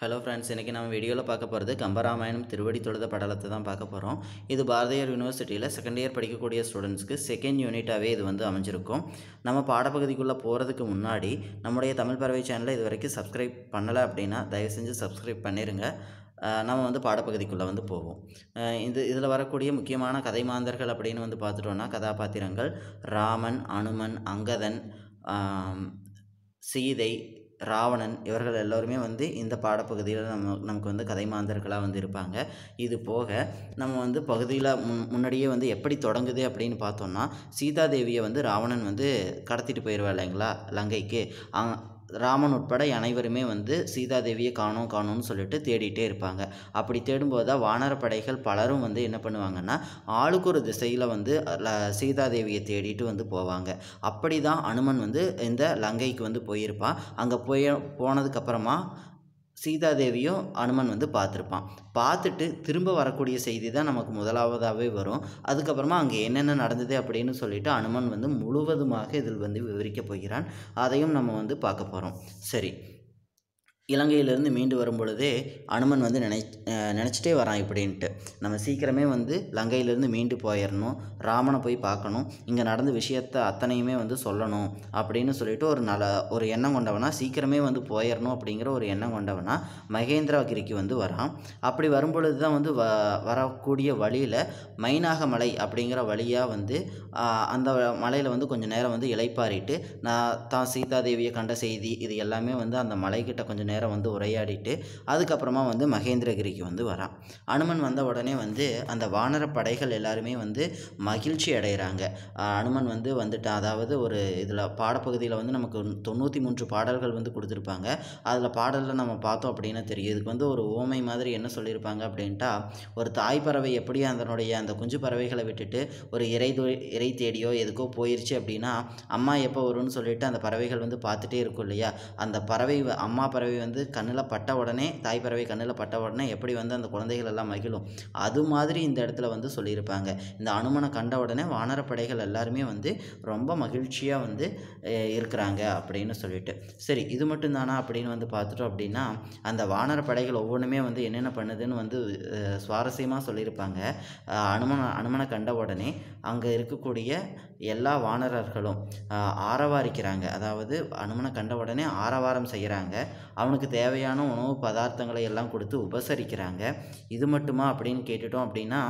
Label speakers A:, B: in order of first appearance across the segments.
A: hello friends இன்றைக்கி நம்ம வீடியோவில் பார்க்க போகிறது கம்பராமாயணம் திருவடி தொழுத படலத்தை தான் பார்க்க போகிறோம் இது பாரதியார் யூனிவர்சிட்டியில் செகண்ட் இயர் படிக்கக்கூடிய ஸ்டூடெண்ட்ஸ்க்கு செகண்ட் யூனிட்டாகவே இது வந்து அமைஞ்சிருக்கும் நம்ம பாடப்பகுதிக்குள்ளே போகிறதுக்கு முன்னாடி நம்முடைய தமிழ் பறவை சேனலை இது வரைக்கும் சப்ஸ்கிரைப் பண்ணலை அப்படின்னா தயவு செஞ்சு சப்ஸ்கிரைப் பண்ணிடுங்க அஹ் நம்ம வந்து பாடப்பகுதிக்குள்ளே வந்து போவோம் அஹ் இது இதில் வரக்கூடிய முக்கியமான கதை மாந்தர்கள் அப்படின்னு வந்து பார்த்துட்டோன்னா கதாபாத்திரங்கள் ராமன் அனுமன் அங்கதன் ஆம், சீதை ராவணன் இவர்கள் எல்லோருமே வந்து இந்த பாடப்பகுதியில் நம்ம நமக்கு வந்து கதை மாந்தர்களாக வந்து இருப்பாங்க இது போக நம்ம வந்து பகுதியில் முன் முன்னாடியே வந்து எப்படி தொடங்குது அப்படின்னு பார்த்தோம்னா சீதாதேவியை வந்து ராவணன் வந்து கடத்திட்டு போயிடுவா இல்லைங்களா லங்கைக்கு அ- ராமன் உட்பட அனைவருமே வந்து சீதாதேவியை காணோம் காணோம்னு சொல்லிட்டு தேடிட்டே இருப்பாங்க அப்படி தேடும்போது தான் வானரப்படைகள் பலரும் வந்து என்ன பண்ணுவாங்கன்னா ஆளுக்கு ஒரு திசையில் வந்து ல- சீதாதேவியை தேடிட்டு வந்து போவாங்க அப்படி தான் அனுமன் வந்து இந்த லங்கைக்கு வந்து போயிருப்பான் அங்கே போய் போனதுக்கப்புறமா சீதாதேவியும் அனுமன் வந்து பார்த்துருப்பான் பார்த்துட்டு திரும்ப வரக்கூடிய செய்தி தான் நமக்கு முதலாவதாகவே வரும் அதுக்கப்புறமா அங்கே என்னென்ன நடந்தது அப்படின்னு சொல்லிட்டு அனுமன் வந்து முழுவதுமாக இதில் வந்து விவரிக்க போகிறான் அதையும் நம்ம வந்து பார்க்க போகிறோம் சரி இலங்கையிலேருந்து மீண்டு வரும் பொழுதே அனுமன் வந்து நினை அஹ் நினச்சிட்டே வரான் இப்படின்ட்டு நம்ம சீக்கிரமே வந்து லங்கையிலேருந்து மீண்டு போயிடணும் ராமனை போய் பார்க்கணும் இங்கே நடந்த விஷயத்த அத்தனையுமே வந்து சொல்லணும் அப்படின்னு சொல்லிட்டு ஒரு நல்ல ஒரு எண்ணம் கொண்டவனா சீக்கிரமே வந்து போயிடணும் அப்படிங்கிற ஒரு எண்ணம் கொண்டவனா மகேந்திரகிரிக்கு வந்து வரான் அப்படி வரும் பொழுது தான் வந்து வ வரக்கூடிய வழியில் மைனாக மலை அப்படிங்கிற வழியாக வந்து ஆஹ், அந்த மலையில் வந்து கொஞ்சம் நேரம் வந்து இளைப்பாறிட்டு நான் தான் சீதாதேவியை கண்ட செய்தி இது எல்லாமே வந்து அந்த மலைக்கிட்ட கொஞ்சம் நேரம் வந்து உரையாடிட்டு அதுக்கப்புறமா வந்து மகேந்திரகிரிக்கு வந்து வரான் அனுமன் வந்த உடனே வந்து அந்த வானர படைகள் எல்லாருமே வந்து மகிழ்ச்சி அடைகிறாங்க ஆஹ் அனுமன் வந்து வந்துட்டான் அதாவது ஒரு இதில் பாடப்பகுதியில் வந்து நமக்கு தொண்ணூற்றி மூன்று பாடல்கள் வந்து கொடுத்துருப்பாங்க அதில் பாடலில் நம்ம பார்த்தோம் அப்படின்னா தெரியும் இதுக்கு வந்து ஒரு ஓமை மாதிரி என்ன சொல்லியிருப்பாங்க அப்படின்ட்டா ஒரு தாய் பறவை எப்படி அதனுடைய அந்த குஞ்சு பறவைகளை விட்டுட்டு ஒரு இறை தொ- இறை தேடியோ எதுக்கோ போயிருச்சு அப்படின்னா அம்மா எப்போ வரும்னு சொல்லிட்டு அந்த பறவைகள் வந்து பார்த்துட்டே இருக்கும் இல்லையா அந்த பறவை வ- அம்மா பறவை வந்து கண்ணில் பட்ட உடனே தாய் பறவை கண்ணில் பட்ட உடனே எப்படி வந்து அந்த குழந்தைகள் எல்லாம் மகிழும் அது மாதிரி இந்த இடத்துல வந்து சொல்லியிருப்பாங்க இந்த அனுமனை கண்ட உடனே வானரப்படைகள் எல்லாருமே வந்து ரொம்ப மகிழ்ச்சியாக வந்து அஹ், இருக்கிறாங்க அப்படின்னு சொல்லிட்டு சரி இது மட்டும்தானா அப்படின்னு வந்து பார்த்துட்டோம் அப்படின்னா அந்த வானரப்படைகள் ஒவ்வொன்றுமே வந்து என்னென்ன பண்ணுதுன்னு வந்து சுவாரஸ்யமாக சொல்லியிருப்பாங்க அஹ், அனுமனை அனுமனை கண்ட உடனே அங்கே இருக்கக்கூடிய எல்லா வானரர்களும் அஹ், ஆரவாரிக்கிறாங்க அதாவது அனுமனை கண்ட உடனே ஆரவாரம் செய்கிறாங்க அவனுக்கு தேவையான உணவு பதார்த்தங்களை எல்லாம் கொடுத்து உபசரிக்கிறாங்க இது மட்டுமா அப்படின்னு கேட்டுட்டோம் அப்படின்னா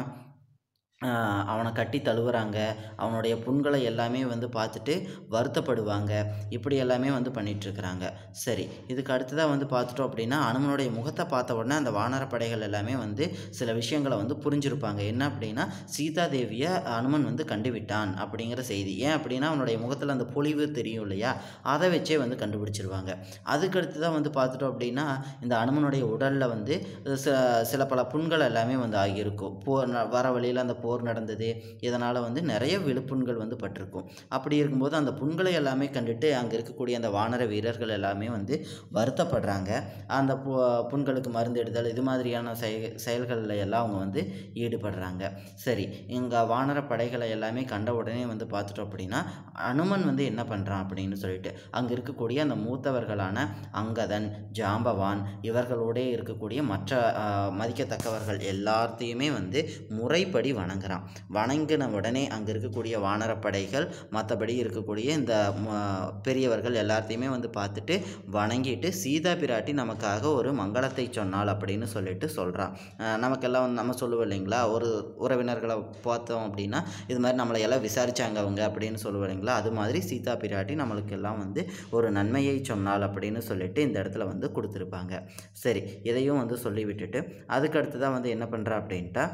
A: ஆஹ் அவனை கட்டி தழுவுறாங்க அவனுடைய புண்களை எல்லாமே வந்து பார்த்துட்டு வருத்தப்படுவாங்க இப்படி எல்லாமே வந்து பண்ணிகிட்ருக்குறாங்க சரி இதுக்கு அடுத்ததாக வந்து பார்த்துட்டோம் அப்படின்னா அனுமனுடைய முகத்தை பார்த்த உடனே அந்த வானர படைகள் எல்லாமே வந்து சில விஷயங்களை வந்து புரிஞ்சிருப்பாங்க என்ன அப்படின்னா சீதாதேவியை அனுமன் வந்து கண்டுவிட்டான் அப்படிங்கிற செய்தி ஏன் அப்படின்னா அவனுடைய முகத்தில் அந்த பொலிவு தெரியும் இல்லையா அதை வச்சே வந்து கண்டுபிடிச்சிருவாங்க அதுக்கு அடுத்ததாக வந்து பார்த்துட்டோம் அப்படின்னா இந்த அனுமனுடைய உடலில் வந்து சில சில பல புண்கள் எல்லாமே வந்து ஆகியிருக்கும் போர் ந- வர வழியில் அந்த போர் நடந்தது இதனால் வந்து நிறைய விழுப்புண்கள் வந்து பட்டிருக்கும் அப்படி இருக்கும்போது அந்த புண்களை எல்லாமே கண்டுட்டு அங்கே இருக்கக்கூடிய அந்த வானர வீரர்கள் எல்லாமே வந்து வருத்தப்படுறாங்க அந்த பு புண்களுக்கு மருந்தெடுத்தல் இது மாதிரியான செய செயல்களில் எல்லாம் அவங்க வந்து ஈடுபடுறாங்க சரி இங்கே வானர படைகளை எல்லாமே கண்ட உடனே வந்து பார்த்துட்டோம் அப்படின்னா அனுமன் வந்து என்ன பண்ணுறான் அப்படின்னு சொல்லிட்டு அங்கே இருக்கக்கூடிய அந்த மூத்தவர்களான அங்கதன் ஜாம்பவான் இவர்களோட இருக்கக்கூடிய மற்ற ஆஹ், மதிக்கத்தக்கவர்கள் எல்லாத்தையுமே வந்து முறைப்படி வணங்குறான் வணங்கின உடனே அங்கே இருக்கக்கூடிய வானரப்படைகள் மற்றபடி இருக்கக்கூடிய இந்த ம, பெரியவர்கள் எல்லாத்தையுமே வந்து பார்த்துட்டு வணங்கிட்டு சீதா பிராட்டி நமக்காக ஒரு மங்களத்தை சொன்னாள் அப்படின்னு சொல்லிட்டு சொல்கிறான் நமக்கெல்லாம் வந்து நம்ம சொல்லுவோம் இல்லைங்களா ஒரு உறவினர்களை பார்த்தோம் அப்படின்னா இது மாதிரி நம்மளை எல்லாம் விசாரிச்சாங்க அவங்க அப்படின்னு சொல்லுவோம் இல்லைங்களா அது மாதிரி சீதா பிராட்டி நம்மளுக்கு எல்லாம் வந்து ஒரு நன்மையை சொன்னாள் அப்படின்னு சொல்லிட்டு இந்த இடத்துல வந்து கொடுத்துருப்பாங்க சரி இதையும் வந்து சொல்லி விட்டுட்டு அதுக்கு அடுத்ததாக வந்து என்ன பண்ணுறா அப்படின்ட்டா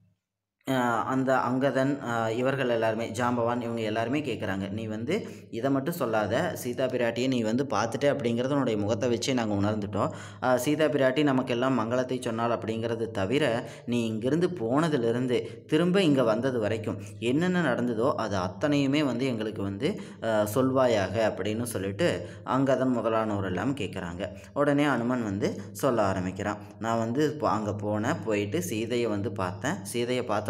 A: ஆஹ் அந்த அங்கதன் ஆஹ் இவர்கள் எல்லாருமே ஜாம்பவான் இவங்க எல்லாருமே கேட்குறாங்க நீ வந்து இதை மட்டும் சொல்லாத சீதா பிராட்டியை நீ வந்து பார்த்துட்ட அப்படிங்கிறது உன்னுடைய முகத்தை வச்சே நாங்கள் உணர்ந்துட்டோம் ஆஹ் சீதா பிராட்டி நமக்கெல்லாம் மங்களத்தை சொன்னாள் அப்படிங்கிறது தவிர நீ இங்கிருந்து போனதுலேருந்து திரும்ப இங்கே வந்தது வரைக்கும் என்னென்ன நடந்ததோ அது அத்தனையுமே வந்து எங்களுக்கு வந்து ஆஹ் சொல்வாயாக அப்படின்னு சொல்லிட்டு அங்கதன் முதலானவர் எல்லாம் கேட்குறாங்க உடனே அனுமன் வந்து சொல்ல ஆரம்பிக்கிறான் நான் வந்து அங்கே போனேன் போயிட்டு சீதையை வந்து பார்த்தேன் சீதையை பார்த்த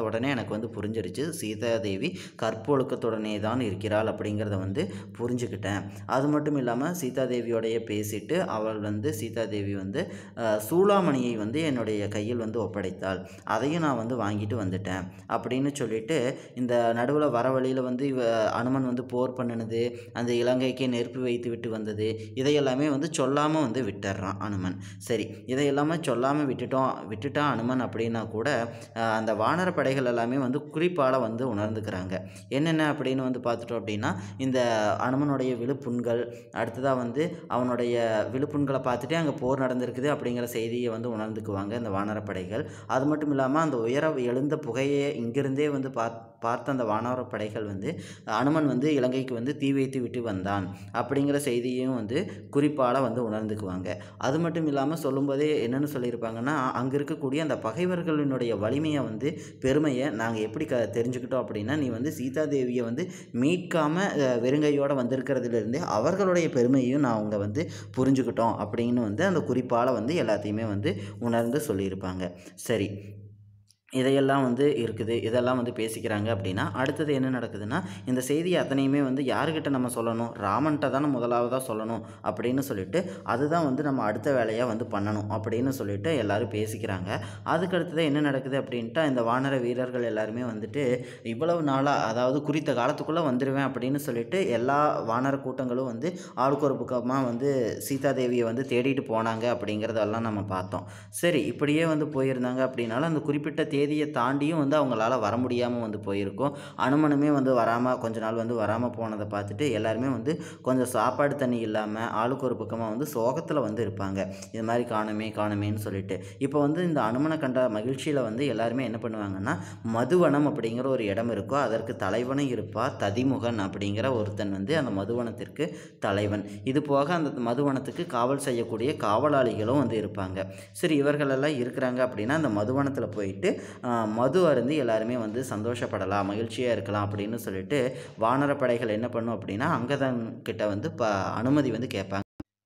A: உடனே எனக்கு வந்து புரிஞ்சிருச்சு சீதாதேவி கற்பொழுக்கத்துடனே தான் இருக்கிறாள் அப்படிங்கிறத வந்து புரிஞ்சுக்கிட்டேன் அது மட்டும் இல்லாமல் சீதாதேவியோடைய பேசிட்டு அவள் வந்து சீதாதேவி வந்து அஹ், சூளாமணியை வந்து என்னுடைய கையில் வந்து ஒப்படைத்தாள் அதையும் நான் வந்து வாங்கிட்டு வந்துட்டேன் அப்படின்னு சொல்லிட்டு இந்த நடுவில் வர வழியில் வந்து இவ அனுமன் வந்து போர் பண்ணினது அந்த இலங்கைக்கு நெருப்பு வைத்து விட்டு வந்தது இதையெல்லாமே வந்து சொல்லாமல் வந்து விட்டுறான் அனுமன் சரி இதையெல்லாமே சொல்லாமல் விட்டுட்டோம் விட்டுட்டான் அனுமன் அப்படின்னா கூட அஹ், அந்த வானர படைகள் எல்லாமே வந்து குறிப்பால் வந்து உணர்ந்துக்கிறாங்க என்னென்ன அப்படின்னு வந்து பார்த்துட்டோம் அப்படின்னா இந்த அனுமனுடைய விழுப்புண்கள் அடுத்ததாக வந்து அவனுடைய விழுப்புண்களை பார்த்துட்டு அங்கே போர் நடந்திருக்குது அப்படிங்கிற செய்தியை வந்து உணர்ந்துக்குவாங்க இந்த வானரப்படைகள் அது மட்டும் இல்லாமல் அந்த உயர எழுந்த புகையை இங்கிருந்தே வந்து பாத் பார்த்த அந்த வானரப்படைகள் வந்து அனுமன் வந்து இலங்கைக்கு வந்து தீ வைத்து விட்டு வந்தான் அப்படிங்கிற செய்தியும் வந்து குறிப்பால் வந்து உணர்ந்துக்குவாங்க அது மட்டும் இல்லாமல் சொல்லும்போதே என்னென்னு சொல்லியிருப்பாங்கன்னா அங்கே இருக்கக்கூடிய அந்த பகைவர்களினுடைய வலிமையை வந்து பெருமையை நாங்கள் எப்படி க தெரிஞ்சுக்கிட்டோம் அப்படின்னா நீ வந்து சீதாதேவியை வந்து மீட்காமல் வெறுங்கையோடு வந்திருக்கிறதுலேருந்தே அவர்களுடைய பெருமையையும் நான் அவங்க வந்து புரிஞ்சுக்கிட்டோம் அப்படின்னு வந்து அந்த குறிப்பால் வந்து எல்லாத்தையுமே வந்து உணர்ந்து சொல்லியிருப்பாங்க சரி இதையெல்லாம் வந்து இருக்குது இதெல்லாம் வந்து பேசிக்கிறாங்க அப்படின்னா அடுத்தது என்ன நடக்குதுன்னா இந்த செய்தியை அத்தனையுமே வந்து யாருக்கிட்ட நம்ம சொல்லணும் ராமன்கிட்ட தானே முதலாவதாக சொல்லணும் அப்படின்னு சொல்லிட்டு அதுதான் வந்து நம்ம அடுத்த வேலையாக வந்து பண்ணணும் அப்படின்னு சொல்லிட்டு எல்லாரும் பேசிக்கிறாங்க அதுக்கு அடுத்தது என்ன நடக்குது அப்படின்ட்டா இந்த வானர வீரர்கள் எல்லாருமே வந்துட்டு இவ்வளவு நாளாக அதாவது குறித்த காலத்துக்குள்ளே வந்துடுவேன் அப்படின்னு சொல்லிட்டு எல்லா வானர கூட்டங்களும் வந்து ஆளுக்கு ஒரு பக்கமாக வந்து சீதாதேவியை வந்து தேடிட்டு போனாங்க அப்படிங்கிறதெல்லாம் நம்ம பார்த்தோம் சரி இப்படியே வந்து போயிருந்தாங்க அப்படின்னாலும் அந்த குறிப்பிட்ட தேதியை தாண்டியும் வந்து அவங்களால வர முடியாமல் வந்து போயிருக்கும் அனுமனுமே வந்து வராமல் கொஞ்ச நாள் வந்து வராமல் போனதை பார்த்துட்டு எல்லாருமே வந்து கொஞ்சம் சாப்பாடு தண்ணி இல்லாமல் ஆளுக்கு ஒரு பக்கமாக வந்து சோகத்தில் வந்து இருப்பாங்க இது மாதிரி காணுமே காணுமேன்னு சொல்லிட்டு இப்போ வந்து இந்த அனுமனை கண்ட மகிழ்ச்சியில் வந்து எல்லாருமே என்ன பண்ணுவாங்கன்னா மதுவனம் அப்படிங்கிற ஒரு இடம் இருக்கோ அதற்கு தலைவனும் இருப்பா ததிமுகன் அப்படிங்கிற ஒருத்தன் வந்து அந்த மதுவனத்திற்கு தலைவன் இது போக அந்த மதுவனத்துக்கு காவல் செய்யக்கூடிய காவலாளிகளும் வந்து இருப்பாங்க சரி இவர்களெல்லாம் இருக்கிறாங்க அப்படின்னா அந்த மதுவனத்தில் போயிட்டு ஆஹ், மது அருந்தி எல்லாருமே வந்து சந்தோஷப்படலாம் மகிழ்ச்சியாக இருக்கலாம் அப்படின்னு சொல்லிட்டு வானரப்படைகள் என்ன பண்ணும் அப்படின்னா அங்கதன் கிட்ட வந்து ப அனுமதி வந்து கேட்பாங்க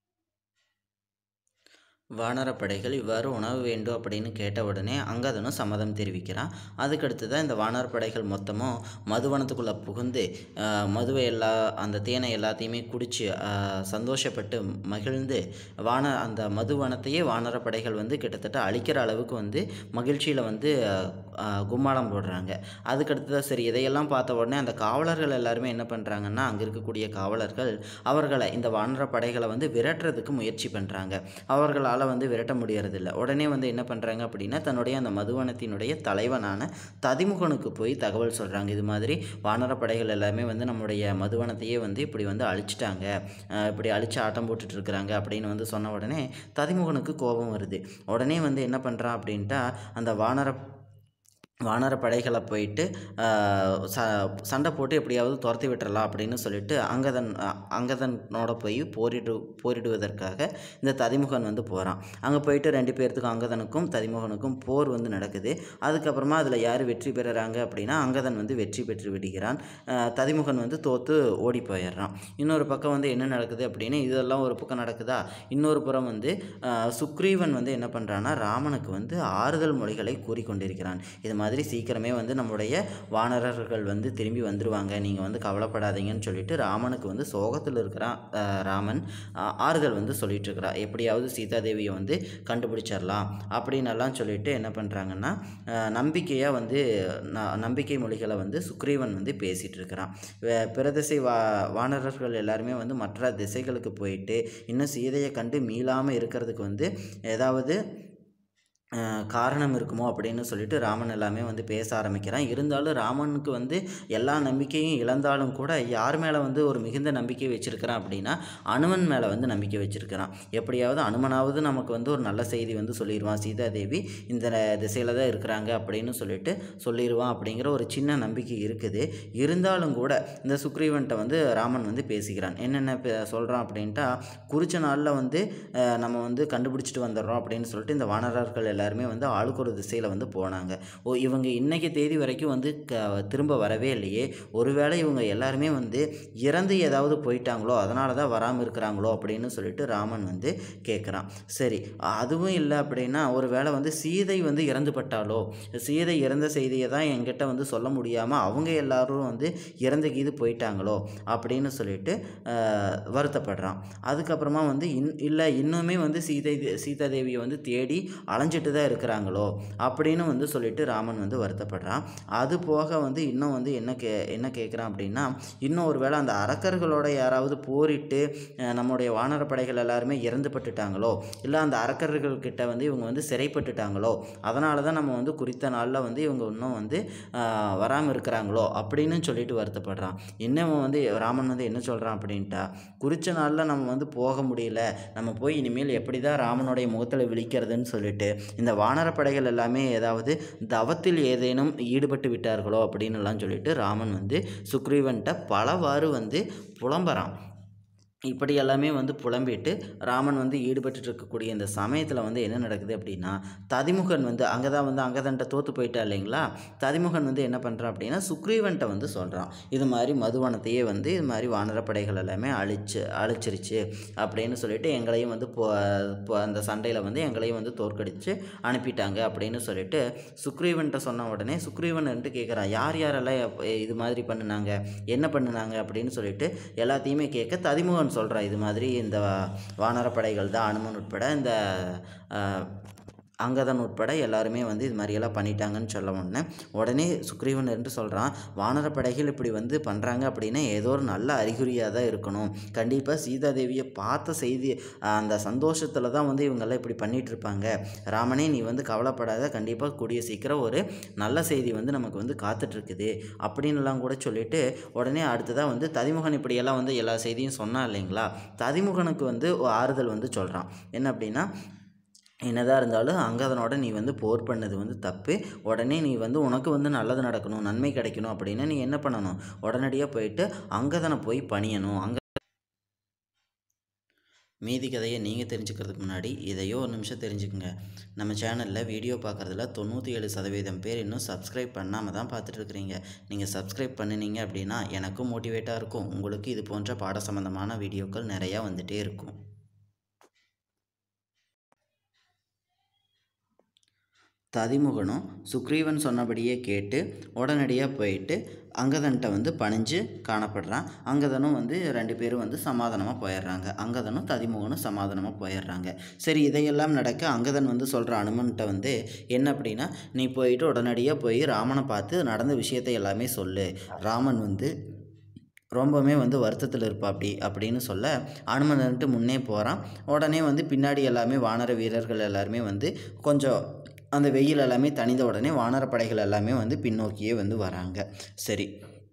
A: வானரப்படைகள் இவ்வாறு உணவு வேண்டும் அப்படின்னு கேட்ட உடனே அங்கதனும் சம்மதம் தெரிவிக்கிறான் அதுக்கடுத்து தான் இந்த வானரப்படைகள் மொத்தமும் மதுவனத்துக்குள்ளே புகுந்து ஆஹ், மதுவை எல்லா அந்த தேனை எல்லாத்தையுமே குடித்து சந்தோஷப்பட்டு மகிழ்ந்து வான அந்த மதுவனத்தையே வானரப்படைகள் வந்து கிட்டத்தட்ட அழிக்கிற அளவுக்கு வந்து மகிழ்ச்சியில் வந்து ஆஹ், கும்மாளம் போடுறாங்க அதுக்கடுத்து தான் சரி இதையெல்லாம் பார்த்த உடனே அந்த காவலர்கள் எல்லாருமே என்ன பண்ணுறாங்கன்னா அங்கே இருக்கக்கூடிய காவலர்கள் அவர்களை இந்த வானர படைகளை வந்து விரட்டுறதுக்கு முயற்சி பண்ணுறாங்க அவர்களால் வந்து விரட்ட முடியறதில்ல உடனே வந்து என்ன பண்ணுறாங்க அப்படின்னா தன்னுடைய அந்த மதுவனத்தினுடைய தலைவனான ததிமுகனுக்கு போய் தகவல் சொல்கிறாங்க இது மாதிரி வானர படைகள் எல்லாமே வந்து நம்முடைய மதுவனத்தையே வந்து இப்படி வந்து அழிச்சிட்டாங்க அஹ் இப்படி அழிச்சு ஆட்டம் போட்டுட்டு இருக்கிறாங்க அப்படின்னு வந்து சொன்ன உடனே ததிமுகனுக்கு கோபம் வருது உடனே வந்து என்ன பண்ணுறான் அப்படின்ட்டா அந்த வானர வானர படைகளை போயிட்டு ஆஹ், ச சண்டை போட்டு எப்படியாவது துரத்தி விட்டுறலாம் அப்படின்னு சொல்லிட்டு அங்கதன் அ- அங்கதனோட போய் போரிடு போரிடுவதற்காக இந்த ததிமுகன் வந்து போகிறான் அங்கே போயிட்டு ரெண்டு பேர்த்துக்கும் அங்கதனுக்கும் ததிமுகனுக்கும் போர் வந்து நடக்குது அதுக்கப்புறமா அதில் யார் வெற்றி பெறுறாங்க அப்படின்னா அங்கதன் வந்து வெற்றி பெற்று விடுகிறான் ஆஹ், ததிமுகன் வந்து தோற்று ஓடி போயிடுறான் இன்னொரு பக்கம் வந்து என்ன நடக்குது அப்படின்னு இதெல்லாம் ஒரு பக்கம் நடக்குதா இன்னொரு புறம் வந்து ஆஹ், சுக்ரீவன் வந்து என்ன பண்ணுறான்னா ராமனுக்கு வந்து ஆறுதல் மொழிகளை கூறிக்கொண்டிருக்கிறான் இது மாதிரி சீக்கிரமே வந்து நம்முடைய வானரர்கள் வந்து திரும்பி வந்துடுவாங்க நீங்கள் வந்து கவலைப்படாதீங்கன்னு சொல்லிட்டு ராமனுக்கு வந்து சோகத்தில் இருக்கிறான் ஆஹ், ராமன் ஆஹ், ஆறுதல் வந்து சொல்லிட்டு இருக்கிறா எப்படியாவது சீதாதேவியை வந்து கண்டுபிடிச்சிடலாம் அப்படின்னு எல்லாம் சொல்லிட்டு என்ன பண்ணுறாங்கன்னா நம்பிக்கையாக வந்து ந- நம்பிக்கை மொழிகளை வந்து சுக்ரீவன் வந்து பேசிகிட்டு இருக்கிறான் வே- பிறதிசை வா வானரர்கள் எல்லாருமே வந்து மற்ற திசைகளுக்கு போயிட்டு இன்னும் சீதையை கண்டு மீளாமல் இருக்கிறதுக்கு வந்து ஏதாவது அஹ், காரணம் இருக்குமோ அப்படின்னு சொல்லிட்டு ராமன் எல்லாமே வந்து பேச ஆரம்பிக்கிறான் இருந்தாலும் ராமனுக்கு வந்து எல்லா நம்பிக்கையும் இழந்தாலும் கூட யார் மேலே வந்து ஒரு மிகுந்த நம்பிக்கை வச்சிருக்கிறான் அப்படின்னா அனுமன் மேலே வந்து நம்பிக்கை வச்சிருக்கிறான் எப்படியாவது அனுமனாவது நமக்கு வந்து ஒரு நல்ல செய்தி வந்து சொல்லிடுவான் சீதாதேவி இந்த திசையில் தான் இருக்கிறாங்க அப்படின்னு சொல்லிட்டு சொல்லிடுவான் அப்படிங்கிற ஒரு சின்ன நம்பிக்கை இருக்குது இருந்தாலும் கூட இந்த சுக்ரீவன்ட்ட வந்து ராமன் வந்து பேசிக்கிறான் என்னென்ன பே- சொல்கிறான் அப்படின்ட்டா குறித்த நாளில் வந்து அஹ், நம்ம வந்து கண்டுபிடிச்சிட்டு வந்துடுறோம் அப்படின்னு சொல்லிட்டு இந்த வானரர்கள் எல்லாருமே வந்து ஆளுக்கு ஒரு திசையில் வந்து போனாங்க ஓ இவங்க இன்னைக்கு தேதி வரைக்கும் வந்து க திரும்ப வரவே இல்லையே ஒருவேளை இவங்க எல்லாருமே வந்து இறந்து ஏதாவது போயிட்டாங்களோ அதனால தான் வராமல் இருக்கிறாங்களோ அப்படின்னு சொல்லிட்டு ராமன் வந்து கேட்குறான் சரி அதுவும் இல்லை அப்படின்னா ஒரு வேளை வந்து சீதை வந்து இறந்து பட்டாலோ சீதை இறந்த செய்தியை தான் என்கிட்ட வந்து சொல்ல முடியாமல் அவங்க எல்லாரும் வந்து இறந்து கீது போயிட்டாங்களோ அப்படின்னு சொல்லிட்டு ஆஹ், வருத்தப்படுறான் அதுக்கப்புறமா வந்து இன் இல்லை இன்னுமே வந்து சீதை சீதா தேவியை வந்து தேடி அலைஞ்சிட்டு தான் இருக்கிறாங்களோ அப்படின்னு வந்து சொல்லிட்டு ராமன் வந்து வருத்தப்படுறான் அது போக வந்து இன்னும் வந்து என்ன கே என்ன கேட்குறான் அப்படின்னா இன்னும் ஒரு வேளை அந்த அரக்கர்களோட யாராவது போரிட்டு அஹ், நம்முடைய வானர படைகள் எல்லாருமே இறந்து பட்டுட்டாங்களோ இல்லை அந்த அரக்கர்கள் கிட்ட வந்து இவங்க வந்து சிறைப்பட்டுட்டாங்களோ அதனால தான் நம்ம வந்து குறித்த நாளில் வந்து இவங்க இன்னும் வந்து வராமல் இருக்கிறாங்களோ அப்படின்னு சொல்லிட்டு வருத்தப்படுறான் இன்னும் வந்து ராமன் வந்து என்ன சொல்கிறான் அப்படின்ட்டா குறித்த நாளில் நம்ம வந்து போக முடியல நம்ம போய் இனிமேல் எப்படி தான் ராமனுடைய முகத்தில் விழிக்கிறதுன்னு சொல்லிட்டு இந்த வானர படைகள் எல்லாமே ஏதாவது தவத்தில் ஏதேனும் ஈடுபட்டு விட்டார்களோ அப்படின்னு எல்லாம் சொல்லிட்டு ராமன் வந்து சுக்ரீவன்கிட்ட பலவாறு வந்து புலம்புறான் இப்படி எல்லாமே வந்து புலம்பிட்டு ராமன் வந்து ஈடுபட்டு இருக்கக்கூடிய இந்த சமயத்தில் வந்து என்ன நடக்குது அப்படின்னா ததிமுகன் வந்து அங்கே தான் வந்து அங்கதன்ட்ட தோற்று போயிட்டா இல்லைங்களா ததிமுகன் வந்து என்ன பண்ணுறான் அப்படின்னா சுக்ரீவன்ட்ட வந்து சொல்கிறான் இது மாதிரி மதுவனத்தையே வந்து இது மாதிரி வானரப்படைகள் எல்லாமே அழிச்சு அழிச்சிருச்சு அப்படின்னு சொல்லிட்டு எங்களையும் வந்து போ போ- அந்த சண்டையில் வந்து எங்களையும் வந்து தோற்கடிச்சு அனுப்பிட்டாங்க அப்படின்னு சொல்லிட்டு சுக்ரீவன்ட்ட சொன்ன உடனே சுக்ரீவன் வந்து கேட்குறான் யார் யாரெல்லாம் எப்ப- இது மாதிரி பண்ணுனாங்க என்ன பண்ணுனாங்க அப்படின்னு சொல்லிட்டு எல்லாத்தையுமே கேட்க ததிமுகன் சொல்கிறான் இது மாதிரி இந்த வானரப்படைகள் தான் அனுமன் உட்பட இந்த அஹ், அங்கதன் உட்பட எல்லாருமே வந்து இது மாதிரியெல்லாம் பண்ணிட்டாங்கன்னு சொல்ல உடனே உடனே சுக்ரீவன் என்று சொல்கிறான் வானரப்படைகள் இப்படி வந்து பண்ணுறாங்க அப்படின்னா ஏதோ ஒரு நல்ல அறிகுறியாக தான் இருக்கணும் கண்டிப்பாக சீதாதேவியை பார்த்த செய்தி அஹ், அந்த சந்தோஷத்தில் தான் வந்து இவங்கெல்லாம் இப்படி பண்ணிட்டு இருப்பாங்க ராமனே நீ வந்து கவலைப்படாத கண்டிப்பாக கூடிய சீக்கிரம் ஒரு நல்ல செய்தி வந்து நமக்கு வந்து காத்துட்ருக்குது அப்படின்னுலாம் கூட சொல்லிட்டு உடனே அடுத்ததாக வந்து ததிமுகன் இப்படியெல்லாம் வந்து எல்லா செய்தியும் சொன்னான் இல்லைங்களா ததிமுகனுக்கு வந்து ஒரு ஆறுதல் வந்து சொல்கிறான் என்ன அப்படின்னா என்னதான் இருந்தாலும் அங்கதனோட நீ வந்து போர் பண்ணது வந்து தப்பு உடனே நீ வந்து உனக்கு வந்து நல்லது நடக்கணும் நன்மை கிடைக்கணும் அப்படின்னா நீ என்ன பண்ணணும் உடனடியாக போயிட்டு அங்கதனை போய் பணியணும் அங்க மீதி கதையை நீங்கள் தெரிஞ்சுக்கிறதுக்கு முன்னாடி இதையோ ஒரு நிமிஷம் தெரிஞ்சுக்கங்க நம்ம சேனலில் வீடியோ பார்க்குறதுல தொண்ணூற்றி ஏழு சதவீதம் பேர் இன்னும் சப்ஸ்கிரைப் பண்ணாமல் தான் பார்த்துட்ருக்குறீங்க நீங்கள் சப்ஸ்கிரைப் பண்ணினீங்க அப்படின்னா எனக்கும் மோட்டிவேட்டாக இருக்கும் உங்களுக்கு இது போன்ற பாட சம்மந்தமான வீடியோக்கள் நிறையா வந்துகிட்டே இருக்கும் ததிமுகனும் சுக்ரீவன் சொன்னபடியே கேட்டு உடனடியாக போயிட்டு அங்கதன்ட்ட வந்து பணிஞ்சு காணப்படுறான் அங்கதனும் வந்து ரெண்டு பேரும் வந்து சமாதானமாக போயிடுறாங்க அங்கதனும் ததிமுகனும் சமாதானமாக போயிடுறாங்க சரி இதையெல்லாம் நடக்க அங்கதன் வந்து சொல்கிற அனுமன்கிட்ட வந்து என்ன அப்படின்னா நீ போயிட்டு உடனடியாக போய் ராமனை பார்த்து நடந்த விஷயத்தை எல்லாமே சொல்லு ராமன் வந்து ரொம்பவுமே வந்து வருத்தத்தில் இருப்பாப்படி அப்படின்னு சொல்ல அனுமன் வந்துட்டு முன்னே போகிறான் உடனே வந்து பின்னாடி எல்லாமே வானர வீரர்கள் எல்லாருமே வந்து கொஞ்சம் அந்த வெயில் எல்லாமே தணிந்த உடனே வானரப்படைகள் எல்லாமே வந்து பின்னோக்கியே வந்து வராங்க சரி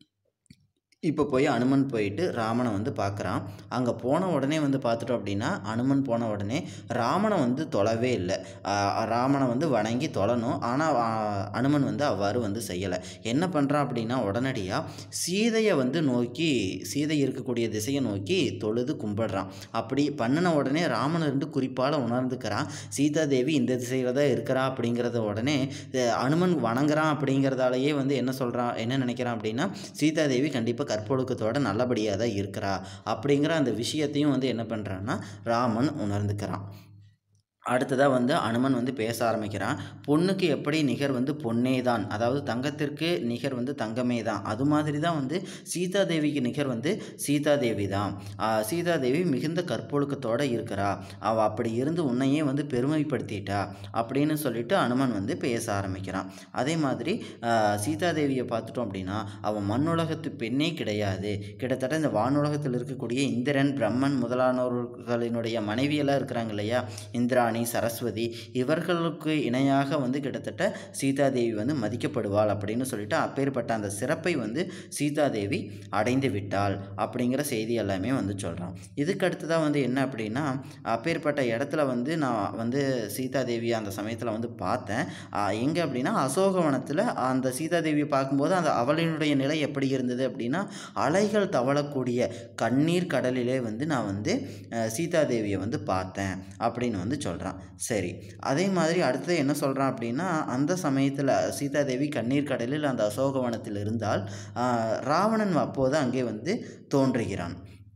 A: இப்போ போய் அனுமன் போயிட்டு ராமனை வந்து பார்க்குறான் அங்கே போன உடனே வந்து பார்த்துட்டோம் அப்படின்னா அனுமன் போன உடனே ராமனை வந்து தொலைவே இல்லை ஆஹ் ராமனை வந்து வணங்கி தொழணும் ஆனால் அனுமன் வந்து அவ்வாறு வந்து செய்யலை என்ன பண்ணுறான் அப்படின்னா உடனடியாக சீதையை வந்து நோக்கி சீதை இருக்கக்கூடிய திசையை நோக்கி தொழுது கும்பிடுறான் அப்படி பண்ணின உடனே ராமன் இருந்து குறிப்பால் உணர்ந்துக்கிறான் சீதாதேவி இந்த திசையில் தான் இருக்கிறா அப்படிங்கிறத உடனே அஹ் அனுமன் வணங்குறான் அப்படிங்கிறதாலேயே வந்து என்ன சொல்கிறான் என்ன நினைக்கிறான் அப்படின்னா சீதாதேவி கண்டிப்பாக கற்பொழுக்கத்தோட நல்லபடியாக தான் இருக்கிறா அப்படிங்கிற அந்த விஷயத்தையும் வந்து என்ன பண்ணுறான்னா ராமன் உணர்ந்துக்கிறான் அடுத்ததாக வந்து அனுமன் வந்து பேச ஆரம்பிக்கிறான் பொண்ணுக்கு எப்படி நிகர் வந்து பொன்னே தான் அதாவது தங்கத்திற்கு நிகர் வந்து தங்கமே தான் அது மாதிரி தான் வந்து சீதாதேவிக்கு நிகர் வந்து சீதாதேவி தான் ஆஹ் சீதாதேவி மிகுந்த கற்பொழுக்கத்தோடு இருக்கிறா அவள் அப்படி இருந்து உன்னையே வந்து பெருமைப்படுத்திட்டா அப்படின்னு சொல்லிட்டு அனுமன் வந்து பேச ஆரம்பிக்கிறான் அதே மாதிரி ஆஹ் சீதாதேவியை பார்த்துட்டோம் அப்படின்னா அவள் மண்ணுலகத்து பெண்ணே கிடையாது கிட்டத்தட்ட இந்த வானுலகத்தில் இருக்கக்கூடிய இந்திரன் பிரம்மன் முதலானவர்களினுடைய மனைவியெல்லாம் இருக்கிறாங்க இல்லையா இந்திராணி சரஸ்வதி இவர்களுக்கு இணையாக வந்து கிட்டத்தட்ட சீதாதேவி வந்து மதிக்கப்படுவாள் அப்படின்னு சொல்லிட்டு அப்பேற்பட்ட அந்த சிறப்பை வந்து சீதாதேவி அடைந்து விட்டாள் அப்படிங்கிற செய்தி எல்லாமே வந்து சொல்கிறான் இதுக்கு அடுத்ததாக வந்து என்ன அப்படின்னா அப்பேற்பட்ட இடத்துல வந்து நான் வந்து சீதாதேவி அந்த சமயத்தில் வந்து பார்த்தேன் எங்கே அப்படின்னா அசோகவனத்தில் அந்த சீதாதேவியை பார்க்கும்போது அந்த அவளினுடைய நிலை எப்படி இருந்தது அப்படின்னா அலைகள் தவழக்கூடிய கண்ணீர் கடலிலே வந்து நான் வந்து அஹ், சீதாதேவியை வந்து பார்த்தேன் அப்படின்னு வந்து சொல்கிறான் சொல்கிறான் சரி அதே மாதிரி அடுத்தது என்ன சொல்கிறான் அப்படின்னா அந்த சமயத்தில் சீதாதேவி கண்ணீர் கடலில் அந்த அசோகவனத்தில் இருந்தால் ஆஹ், ராவணன் அப்போது அங்கே வந்து தோன்றுகிறான்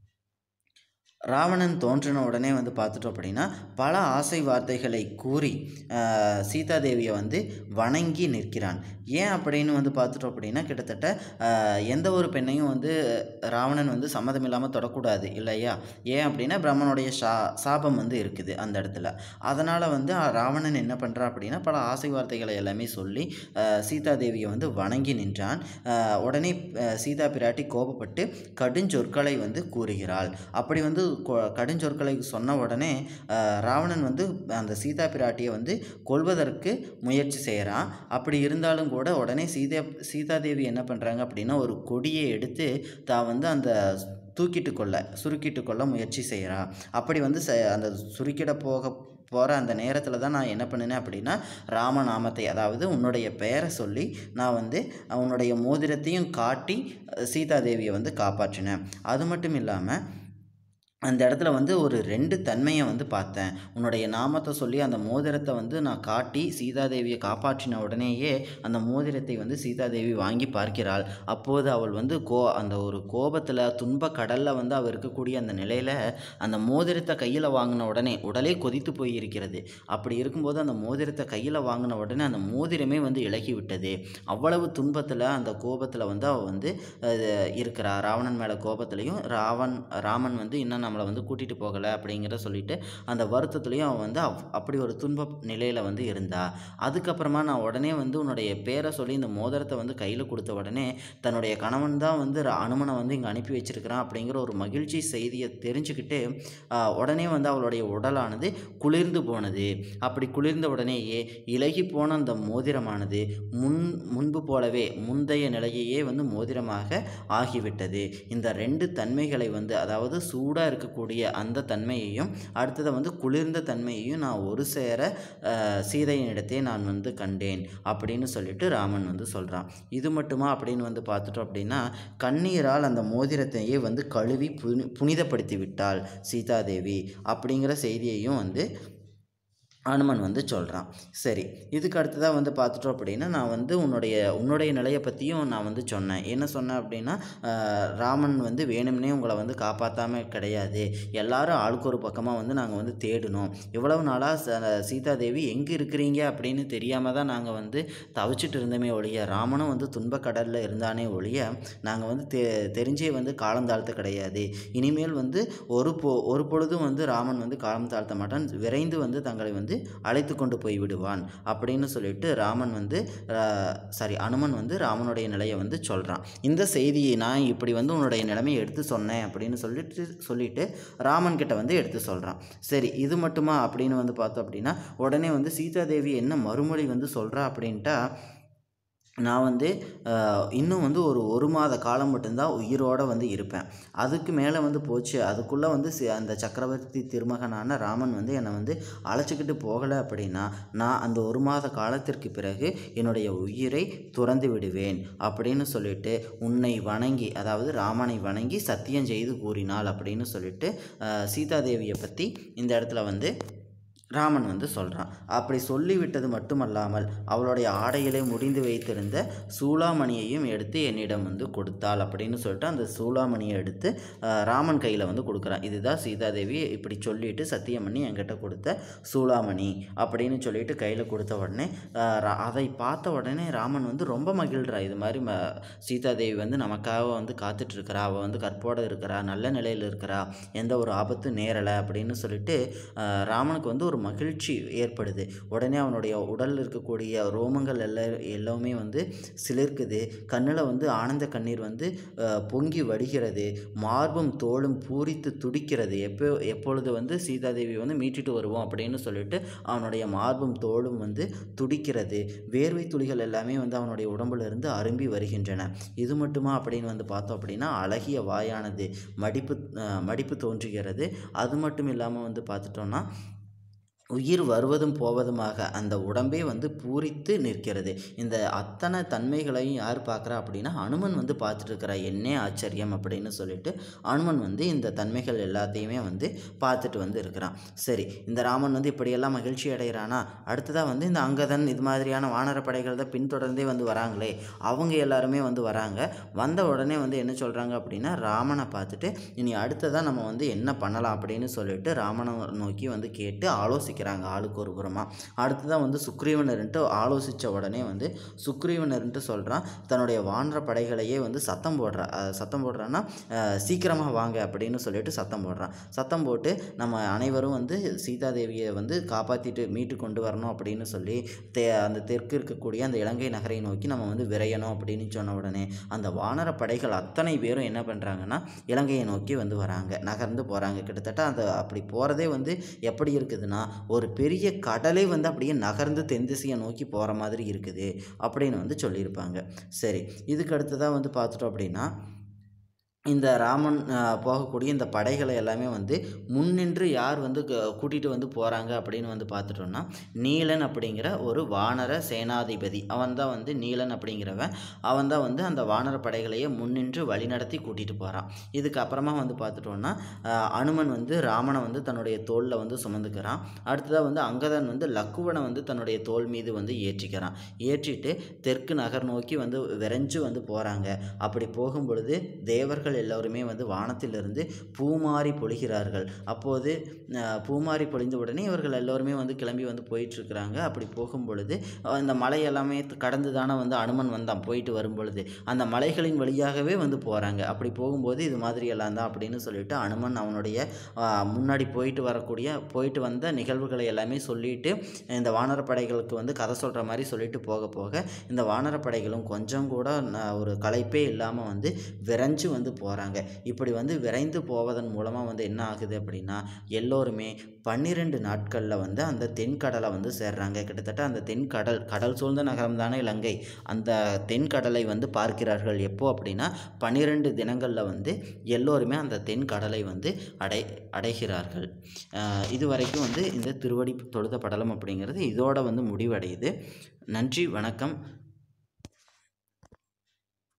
A: ராவணன் தோன்றின உடனே வந்து பார்த்துட்டோம் அப்படின்னா பல ஆசை வார்த்தைகளை கூறி ஆஹ், சீதாதேவியை வந்து வணங்கி நிற்கிறான் ஏன் அப்படின்னு வந்து பார்த்துட்டோம் அப்படின்னா கிட்டத்தட்ட ஆஹ், எந்த ஒரு பெண்ணையும் வந்து ராவணன் வந்து சம்மதம் இல்லாமல் தொடக்கூடாது இல்லையா ஏன் அப்படின்னா பிரம்மனுடைய சா சாபம் வந்து இருக்குது அந்த இடத்துல அதனால் வந்து அஹ், ராவணன் என்ன பண்ணுறான் அப்படின்னா பல ஆசை வார்த்தைகளை எல்லாமே சொல்லி ஆஹ், சீதாதேவியை வந்து வணங்கி நின்றான் ஆஹ், உடனே ஆஹ், சீதா பிராட்டி கோபப்பட்டு கடுஞ்சொற்களை வந்து கூறுகிறாள் அப்படி வந்து கொ- கடுஞ்சொற்களை சொன்ன உடனே ஆஹ், ராவணன் வந்து அந்த சீதா பிராட்டியை வந்து கொல்வதற்கு முயற்சி செய்கிறான் அப்படி இருந்தாலும் கூட உடனே சீதா சீதாதேவி என்ன பண்ணுறாங்க அப்படின்னா ஒரு கொடியை எடுத்து தான் வந்து அந்த தூக்கிட்டு கொள்ள சுருக்கிட்டு கொள்ள முயற்சி செய்கிறா அப்படி வந்து ச அந்த சுருக்கிட போக போகிற அந்த நேரத்தில் தான் நான் என்ன பண்ணினேன் அப்படின்னா ராமநாமத்தை அதாவது உன்னுடைய பெயரை சொல்லி நான் வந்து உன்னுடைய மோதிரத்தையும் காட்டி அஹ், சீதாதேவியை வந்து காப்பாற்றினேன் அது மட்டும் இல்லாமல் அந்த இடத்துல வந்து ஒரு ரெண்டு தன்மையை வந்து பார்த்தேன் உன்னுடைய நாமத்தை சொல்லி அந்த மோதிரத்தை வந்து நான் காட்டி சீதாதேவியை காப்பாற்றின உடனேயே அந்த மோதிரத்தை வந்து சீதாதேவி வாங்கி பார்க்கிறாள் அப்போது அவள் வந்து கோ அந்த ஒரு கோபத்தில் துன்ப கடலில் வந்து அவள் இருக்கக்கூடிய அந்த நிலையில் அந்த மோதிரத்தை கையில் வாங்கின உடனே உடலே கொதித்து போய் இருக்கிறது அப்படி இருக்கும்போது அந்த மோதிரத்தை கையில் வாங்கின உடனே அந்த மோதிரமே வந்து இலகி விட்டது அவ்வளவு துன்பத்தில் அந்த கோபத்தில் வந்து அவள் வந்து அஹ், இருக்கிறா ராவணன் மேலே கோபத்துலேயும் ராவன் ராமன் வந்து இன்னும் நம்மளை வந்து கூட்டிகிட்டு போகலை அப்படிங்கிற சொல்லிட்டு அந்த வருத்தத்துலேயும் அவன் வந்து அவ் அப்படி ஒரு துன்ப நிலையில் வந்து இருந்தா அதுக்கப்புறமா நான் உடனே வந்து உன்னுடைய பேரை சொல்லி இந்த மோதிரத்தை வந்து கையில் கொடுத்த உடனே தன்னுடைய கணவன் தான் வந்து ர- அனுமனை வந்து இங்கே அனுப்பி வச்சிருக்கிறான் அப்படிங்கிற ஒரு மகிழ்ச்சி செய்தியை தெரிஞ்சுக்கிட்டு ஆஹ், உடனே வந்து அவளுடைய உடலானது குளிர்ந்து போனது அப்படி குளிர்ந்த உடனேயே இலகி போன அந்த மோதிரமானது முன் முன்பு போலவே முந்தைய நிலையையே வந்து மோதிரமாக ஆகிவிட்டது இந்த ரெண்டு தன்மைகளை வந்து அதாவது சூடாக இருக்கக்கூடிய அந்த தன்மையையும் அடுத்ததை வந்து குளிர்ந்த தன்மையையும் நான் ஒரு சேர ஆஹ், சீதையினிடத்தே நான் வந்து கண்டேன் அப்படின்னு சொல்லிட்டு ராமன் வந்து சொல்கிறான் இது மட்டுமா அப்படின்னு வந்து பார்த்துட்டோம் அப்படின்னா கண்ணீரால் அந்த மோதிரத்தையே வந்து கழுவி புனி புனிதப்படுத்தி விட்டாள் சீதாதேவி அப்படிங்கிற செய்தியையும் வந்து அனுமன் வந்து சொல்கிறான் சரி இதுக்கு அடுத்ததாக வந்து பார்த்துட்டோம் அப்படின்னா நான் வந்து உன்னுடைய உன்னுடைய நிலையை பற்றியும் நான் வந்து சொன்னேன் என்ன சொன்னேன் அப்படின்னா ஆஹ், ராமன் வந்து வேணும்னே உங்களை வந்து காப்பாற்றாமல் கிடையாது எல்லாரும் ஆளுக்கு ஒரு பக்கமாக வந்து நாங்கள் வந்து தேடினோம் இவ்வளவு நாளாக சீதாதேவி எங்கே இருக்கிறீங்க அப்படின்னு தெரியாமல் தான் நாங்கள் வந்து தவிச்சிட்டு இருந்தோமே ஒழிய ராமனும் வந்து துன்பக்கடலில் இருந்தானே ஒழிய நாங்கள் வந்து தெ தெரிஞ்சே வந்து காலம் தாழ்த்த கிடையாது இனிமேல் வந்து ஒரு பொ ஒரு பொழுதும் வந்து ராமன் வந்து காலம் தாழ்த்த மாட்டான் விரைந்து வந்து தங்களை வந்து அழைத்து கொண்டு போய் விடுவான் அப்படின்னு சொல்லிட்டு ராமன் வந்து சாரி அனுமன் வந்து ராமனுடைய நிலையை வந்து சொல்கிறான் இந்த செய்தியை நான் இப்படி வந்து உன்னுடைய நிலைமையை எடுத்து சொன்னேன் அப்படின்னு சொல்லிட்டு சொல்லிட்டு ராமன் கிட்ட வந்து எடுத்து சொல்கிறான் சரி இது மட்டுமா அப்படின்னு வந்து பார்த்தோம் அப்படின்னா உடனே வந்து சீதாதேவி என்ன மறுமொழி வந்து சொல்கிறா அப்படின்ட்டா நான் வந்து ஆஹ், இன்னும் வந்து ஒரு ஒரு மாத காலம் மட்டும்தான் உயிரோடு வந்து இருப்பேன் அதுக்கு மேலே வந்து போச்சு அதுக்குள்ளே வந்து சி- அந்த சக்கரவர்த்தி திருமகனான ராமன் வந்து என்னை வந்து அழைச்சிக்கிட்டு போகலை அப்படின்னா நான் அந்த ஒரு மாத காலத்திற்கு பிறகு என்னுடைய உயிரை துறந்து விடுவேன் அப்படின்னு சொல்லிட்டு உன்னை வணங்கி அதாவது ராமனை வணங்கி சத்தியம் செய்து கூறினாள் அப்படின்னு சொல்லிட்டு ஆஹ், சீதாதேவியை பற்றி இந்த இடத்துல வந்து ராமன் வந்து சொல்கிறான் அப்படி சொல்லிவிட்டது மட்டுமல்லாமல் அவளுடைய ஆடையிலே முடிந்து வைத்திருந்த சூளாமணியையும் எடுத்து என்னிடம் வந்து கொடுத்தாள் அப்படின்னு சொல்லிட்டு அந்த சூளாமணியை எடுத்து ஆஹ், ராமன் கையில் வந்து கொடுக்குறான் இதுதான் சீதாதேவி இப்படி சொல்லிட்டு சத்தியம் பண்ணி என்கிட்ட கொடுத்த சூளாமணி அப்படின்னு சொல்லிட்டு கையில் கொடுத்த உடனே ஆஹ், ரா- அதை பார்த்த உடனே ராமன் வந்து ரொம்ப மகிழ்றா இது மாதிரி ம சீதாதேவி வந்து நமக்காக வந்து காத்துட்ருக்கிறா அவள் வந்து கற்போடு இருக்கிறா நல்ல நிலையில் இருக்கிறா எந்த ஒரு ஆபத்தும் நேரலை அப்படின்னு சொல்லிட்டு ஆஹ், ராமனுக்கு வந்து ஒரு மகிழ்ச்சி ஏற்படுது உடனே அவனுடைய உடலில் இருக்கக்கூடிய ரோமங்கள் எல்லாம் எல்லாமே வந்து சிலிர்க்குது கண்ணில் வந்து ஆனந்த கண்ணீர் வந்து ஆஹ், பொங்கி வடிகிறது மார்பும் தோளும் பூரித்து துடிக்கிறது எப்போ எப்பொழுது வந்து சீதாதேவி வந்து மீட்டுட்டு வருவோம் அப்படின்னு சொல்லிட்டு அவனுடைய மார்பும் தோளும் வந்து துடிக்கிறது வேர்வை துளிகள் எல்லாமே வந்து அவனுடைய உடம்புல இருந்து அரும்பி வருகின்றன இது மட்டுமா அப்படின்னு வந்து பார்த்தோம் அப்படின்னா அழகிய வாயானது மடிப்பு ஆஹ், மடிப்பு தோன்றுகிறது அது மட்டும் இல்லாமல் வந்து பார்த்துட்டோம்னா உயிர் வருவதும் போவதுமாக அந்த உடம்பே வந்து பூரித்து நிற்கிறது இந்த அத்தனை தன்மைகளையும் யார் பார்க்குறா அப்படின்னா அனுமன் வந்து பார்த்துட்டு இருக்கிறா என்னே ஆச்சரியம் அப்படின்னு சொல்லிட்டு அனுமன் வந்து இந்த தன்மைகள் எல்லாத்தையுமே வந்து பார்த்துட்டு வந்து இருக்கிறான் சரி இந்த ராமன் வந்து இப்படியெல்லாம் மகிழ்ச்சி அடைகிறானா அடுத்ததாக வந்து இந்த அங்கதன் இது மாதிரியான வானரப்படைகள் தான் பின்தொடர்ந்தே வந்து வராங்களே அவங்க எல்லாருமே வந்து வராங்க வந்த உடனே வந்து என்ன சொல்கிறாங்க அப்படின்னா ராமனை பார்த்துட்டு இனி அடுத்ததாக நம்ம வந்து என்ன பண்ணலாம் அப்படின்னு சொல்லிட்டு ராமனை நோக்கி வந்து கேட்டு ஆலோசிக்கிறாங்க ஆளுக்கு ஒரு புறமாக அடுத்ததான் வந்து சுக்ரீவனர்ன்ட்டு ஆலோசித்த உடனே வந்து சுக்ரீவனர்ன்ட்டு சொல்கிறான் தன்னுடைய வானர படைகளையே வந்து சத்தம் போடுறா அஹ் சத்தம் போடுறான்னா சீக்கிரமாக வாங்க அப்படின்னு சொல்லிட்டு சத்தம் போடுறான் சத்தம் போட்டு நம்ம அனைவரும் வந்து சீதாதேவியை வந்து காப்பாற்றிட்டு மீட்டு கொண்டு வரணும் அப்படின்னு சொல்லி தே அந்த தெற்கு இருக்கக்கூடிய அந்த இலங்கை நகரை நோக்கி நம்ம வந்து விரையணும் அப்படின்னு சொன்ன உடனே அந்த வானர படைகள் அத்தனை பேரும் என்ன பண்ணுறாங்கன்னா இலங்கையை நோக்கி வந்து வராங்க நகர்ந்து போகிறாங்க கிட்டத்தட்ட அந்த அப்படி போகிறதே வந்து எப்படி இருக்குதுன்னா ஒரு பெரிய கடலே வந்து அப்படியே நகர்ந்து தென் திசையை நோக்கி போகிற மாதிரி இருக்குது அப்படின்னு வந்து சொல்லியிருப்பாங்க சரி இதுக்கு அடுத்ததாக வந்து பார்த்துட்டோம் அப்படின்னா இந்த ராமன் அஹ், போகக்கூடிய இந்த படைகளை எல்லாமே வந்து முன்னின்று யார் வந்து கூட்டிகிட்டு வந்து போகிறாங்க அப்படின்னு வந்து பார்த்துட்டோம்னா நீலன் அப்படிங்கிற ஒரு வானர சேனாதிபதி அவன் தான் வந்து நீலன் அப்படிங்கிறவன் அவன் தான் வந்து அந்த வானர படைகளையே முன்னின்று வழிநடத்தி கூட்டிகிட்டு போகிறான் இதுக்கு அப்புறமா வந்து பார்த்துட்டோம்னா அஹ், அனுமன் வந்து ராமனை வந்து தன்னுடைய தோளில் வந்து சுமந்துக்கிறான் அடுத்ததாக வந்து அங்கதன் வந்து லக்குவனை வந்து தன்னுடைய தோள் மீது வந்து ஏற்றிக்கிறான் ஏற்றிட்டு தெற்கு நகர் நோக்கி வந்து விரைஞ்சு வந்து போகிறாங்க அப்படி போகும் பொழுது தேவர்கள் எல்லோருமே வந்து வானத்திலிருந்து பூமாரி பொழிகிறார்கள் அப்போது அஹ், பூமாரி பொழிந்த உடனே இவர்கள் எல்லோருமே வந்து கிளம்பி வந்து போயிட்டுருக்குறாங்க அப்படி போகும் பொழுது அஹ், இந்த மலை எல்லாமே கடந்து தானே வந்து அனுமன் வந்தான் போயிட்டு வரும் பொழுது அந்த மலைகளின் வழியாகவே வந்து போகிறாங்க அப்படி போகும்போது இது மாதிரி எல்லாம் தான் அப்படின்னு சொல்லிட்டு அனுமன் அவனுடைய அஹ், முன்னாடி போயிட்டு வரக்கூடிய போயிட்டு வந்த நிகழ்வுகளை எல்லாமே சொல்லிட்டு இந்த வானரப்படைகளுக்கு வந்து கதை சொல்கிற மாதிரி சொல்லிட்டு போக போக இந்த வானரப்படைகளும் கொஞ்சம் கூட ந- ஒரு களைப்பே இல்லாமல் வந்து விரைஞ்சு வந்து போகிறாங்க இப்படி வந்து விரைந்து போவதன் மூலமாக வந்து என்ன ஆகுது அப்படின்னா எல்லோருமே பன்னிரெண்டு நாட்களில் வந்து அந்த தென்கடலை வந்து சேர்றாங்க கிட்டத்தட்ட அந்த தென்கடல் கடல் சூழ்ந்த நகரம் தானே இலங்கை அந்த தென்கடலை வந்து பார்க்கிறார்கள் எப்போ அப்படின்னா பன்னிரெண்டு தினங்களில் வந்து எல்லோருமே அந்த தென்கடலை வந்து அடை அடைகிறார்கள் அஹ் இது வரைக்கும் வந்து இந்த திருவடி தொழுத படலம் அப்படிங்கிறது இதோட வந்து முடிவடையுது நன்றி வணக்கம்